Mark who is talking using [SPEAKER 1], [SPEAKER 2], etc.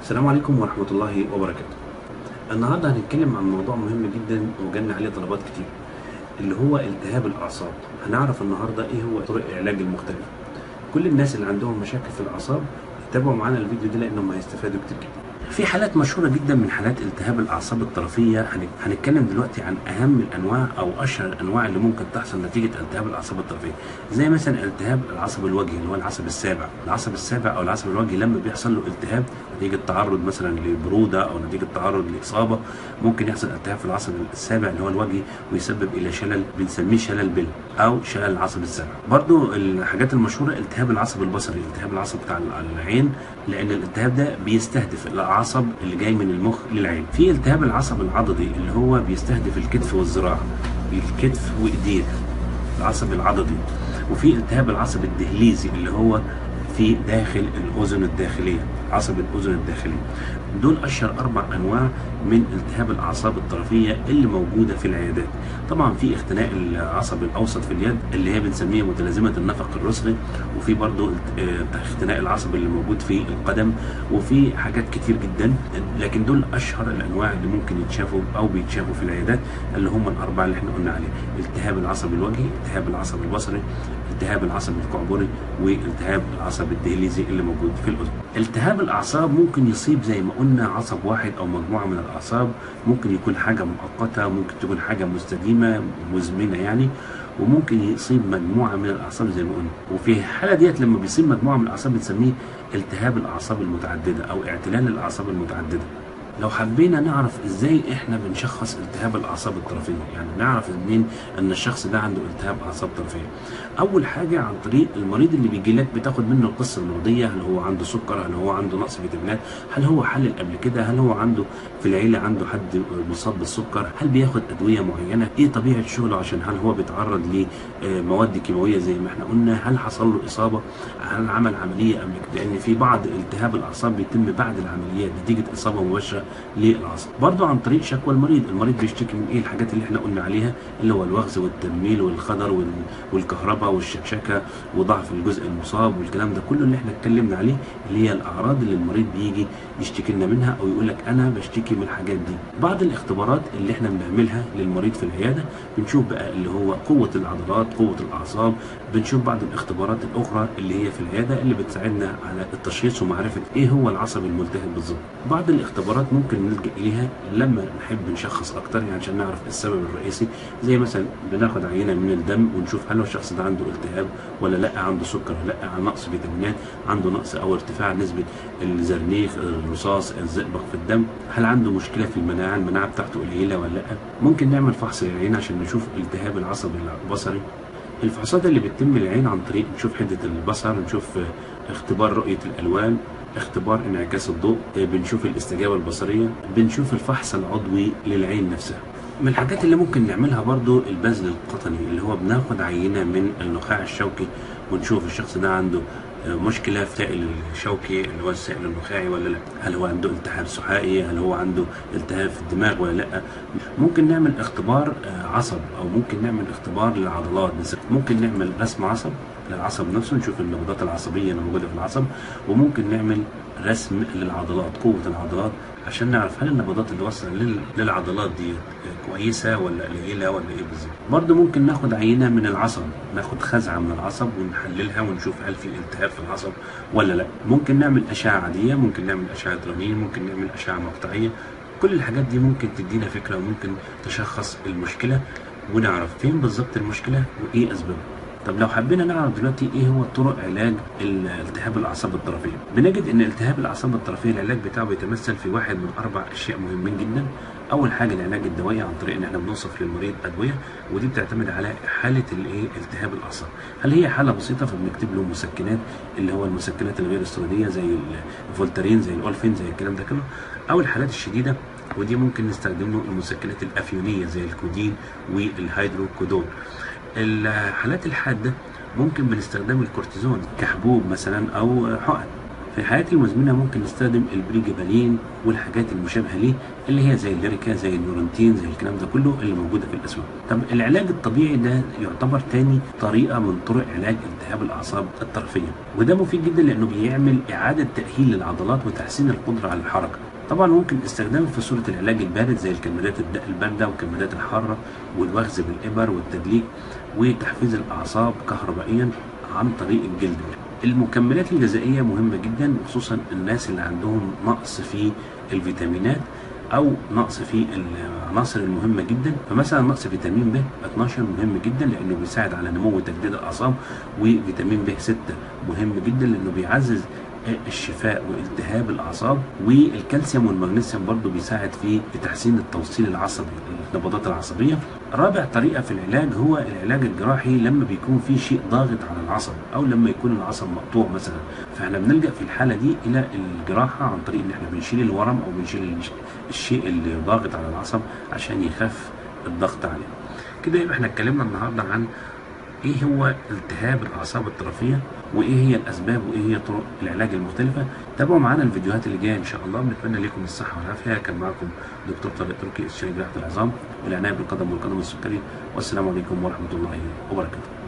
[SPEAKER 1] السلام عليكم ورحمة الله وبركاته. النهارده هنتكلم عن موضوع مهم جدا وجالنا عليه طلبات كتير اللي هو التهاب الأعصاب. هنعرف النهارده إيه هو طرق العلاج المختلفة. كل الناس اللي عندهم مشاكل في الأعصاب يتابعوا معانا الفيديو ده لأنهم هيستفادوا كتير جدا. في حالات مشهورة جدا من حالات التهاب الأعصاب الطرفية هن- هنتكلم دلوقتي عن أهم الأنواع أو أشهر الأنواع اللي ممكن تحصل نتيجة التهاب الأعصاب الطرفية زي مثلا التهاب العصب الوجهي اللي هو العصب السابع العصب السابع أو العصب الوجهي لما بيحصل له التهاب نتيجة تعرض مثلا لبرودة أو نتيجة تعرض لإصابة ممكن يحصل التهاب في العصب السابع اللي هو الوجهي ويسبب إلى شلل بنسميه شلل بل أو شلل العصب السابع برضو الحاجات المشهورة التهاب العصب البصري التهاب العصب بتاع العين لأن الالتهاب ده بيستهدف العصب اللي جاي من المخ للعين في التهاب العصب العضدي اللي هو بيستهدف الكتف والذراع الكتف وإيديه العصب العضدي وفي التهاب العصب الدهليزي اللي هو في داخل الأذن الداخلية عصب الأذن الداخلية دول أشهر أربع أنواع من التهاب الأعصاب الطرفية اللي موجودة في العيادات طبعا في اختناق العصب الأوسط في اليد اللي هي بنسميها متلازمة النفق الرسغي وفي برضو اه، اختناق العصب اللي موجود في القدم وفي حاجات كتير جدا لكن دول أشهر الأنواع اللي ممكن يتشافوا أو بيتشافوا في العيادات اللي هم الأربعة اللي احنا قلنا عليه التهاب العصب الوجهي التهاب العصب البصري التهاب العصب القعبري والتهاب العصب الدهليزي اللي موجود في الاذن. التهاب الاعصاب ممكن يصيب زي ما قلنا عصب واحد او مجموعه من الاعصاب ممكن يكون حاجه مؤقته ممكن تكون حاجه مستديمه مزمنه يعني وممكن يصيب مجموعه من الاعصاب زي ما قلنا وفي الحاله ديت لما بيصيب مجموعه من الاعصاب بنسميه التهاب الاعصاب المتعدده او اعتلال الاعصاب المتعدده لو حبينا نعرف ازاي احنا بنشخص التهاب الاعصاب الطرفيه يعني نعرف منين ان الشخص ده عنده التهاب اعصاب طرفيه اول حاجه عن طريق المريض اللي بيجي لك بتاخد منه القصه المرضيه هل هو عنده سكر هل هو عنده نقص فيتامينات هل هو حلل قبل كده هل هو عنده في العيله عنده حد مصاب بالسكر هل بياخد ادويه معينه ايه طبيعه شغله عشان هل هو بيتعرض لمواد كيماويه زي ما احنا قلنا هل حصل له اصابه هل عمل عمليه قبل كده لان في بعض التهاب الاعصاب بيتم بعد العمليات نتيجه اصابه مباشره للعصب برضو عن طريق شكوى المريض المريض بيشتكي من ايه الحاجات اللي احنا قلنا عليها اللي هو الوغز والتنميل والخضر وال- والكهرباء والشكشكه وضعف الجزء المصاب والكلام ده كله اللي احنا اتكلمنا عليه اللي هي الاعراض اللي المريض بيجي يشتكي لنا منها او يقول لك انا بشتكي من الحاجات دي بعض الاختبارات اللي احنا بنعملها للمريض في العياده بنشوف بقى اللي هو قوه العضلات قوه الاعصاب بنشوف بعض الاختبارات الاخرى اللي هي في العياده اللي بتساعدنا على التشخيص ومعرفه ايه هو العصب الملتهب بالظبط بعض الاختبارات ممكن نلجا اليها لما نحب نشخص اكتر يعني عشان نعرف السبب الرئيسي زي مثلا بناخد عينه من الدم ونشوف هل هو الشخص ده عنده التهاب ولا لا عنده سكر ولا لا نقص فيتامينات عنده نقص او ارتفاع نسبه الزرنيخ الرصاص الزئبق في الدم هل عنده مشكله في المناعه المناعه بتاعته قليله ولا لا ممكن نعمل فحص للعين عشان نشوف التهاب العصب البصري الفحوصات اللي بتتم للعين عن طريق نشوف حده البصر نشوف آه، اختبار رؤيه الالوان اختبار انعكاس الضوء آه، بنشوف الاستجابه البصريه بنشوف الفحص العضوي للعين نفسها من الحاجات اللي ممكن نعملها برضو البذل القطني اللي هو بناخد عينه من النخاع الشوكي ونشوف الشخص ده عنده آه، مشكله في السائل الشوكي اللي هو السائل النخاعي ولا لا هل هو عنده التهاب سحائي هل هو عنده التهاب في الدماغ ولا لا ممكن نعمل اختبار آه، عصب او ممكن نعمل اختبار للعضلات بس ممكن نعمل رسم عصب للعصب نفسه نشوف النبضات العصبيه اللي موجوده في العصب وممكن نعمل رسم للعضلات قوه العضلات عشان نعرف هل النبضات اللي واصله لل- للعضلات دي كويسه ولا قليله ولا ايه بالظبط برضه ممكن ناخد عينه من العصب ناخد خزعه من العصب ونحللها ونشوف هل في التهاب في العصب ولا لا ممكن نعمل اشعه عاديه ممكن نعمل اشعه رنين ممكن نعمل اشعه مقطعيه كل الحاجات دي ممكن تدينا فكره وممكن تشخص المشكله ونعرف فين بالظبط المشكله وايه اسبابها طب لو حبينا نعرف دلوقتي ايه هو طرق علاج ال- التهاب الاعصاب الطرفيه بنجد ان التهاب الاعصاب الطرفيه العلاج بتاعه بيتمثل في واحد من اربع اشياء مهمين جدا اول حاجه العلاج الدوائي عن طريق ان احنا بنوصف للمريض ادويه ودي بتعتمد على حاله الايه التهاب الاعصاب هل هي حاله بسيطه فبنكتب له مسكنات اللي هو المسكنات الغير استرويديه زي الفولتارين زي الاولفين زي الكلام ده كله او الحالات الشديده ودي ممكن نستخدم له المسكنات الافيونيه زي الكودين والهيدروكودون الحالات الحاده ممكن بنستخدم الكورتيزون كحبوب مثلا او حقن في الحالات المزمنه ممكن نستخدم البريجابالين والحاجات المشابهه ليه اللي هي زي الليريكا زي النورنتين زي الكلام ده كله اللي موجوده في الاسواق طب العلاج الطبيعي ده يعتبر تاني طريقه من طرق علاج التهاب الاعصاب الطرفيه وده مفيد جدا لانه بيعمل اعاده تاهيل للعضلات وتحسين القدره على الحركه طبعا ممكن استخدامه في صوره العلاج البارد زي الكمادات البارده والكمادات الحاره والوغز بالابر والتدليك وتحفيز الاعصاب كهربائيا عن طريق الجلد المكملات الغذائيه مهمه جدا خصوصا الناس اللي عندهم نقص في الفيتامينات او نقص في العناصر المهمه جدا فمثلا نقص فيتامين ب 12 مهم جدا لانه بيساعد على نمو وتجديد الاعصاب وفيتامين ب 6 مهم جدا لانه بيعزز الشفاء والتهاب الاعصاب والكالسيوم والمغنيسيوم برضه بيساعد في تحسين التوصيل العصبي النبضات العصبيه رابع طريقه في العلاج هو العلاج الجراحي لما بيكون في شيء ضاغط على العصب او لما يكون العصب مقطوع مثلا فاحنا بنلجا في الحاله دي الى الجراحه عن طريق ان احنا بنشيل الورم او بنشيل الشيء اللي ضاغط على العصب عشان يخف الضغط عليه كده يبقى احنا اتكلمنا النهارده عن ايه هو التهاب الاعصاب الطرفيه وايه هي الاسباب وايه هي طرق العلاج المختلفه تابعوا معانا الفيديوهات اللي جايه ان شاء الله بنتمنى لكم الصحه والعافيه كان معكم دكتور طارق تركي استشاري جراحه العظام والعنايه بالقدم والقدم السكري والسلام عليكم ورحمه الله وبركاته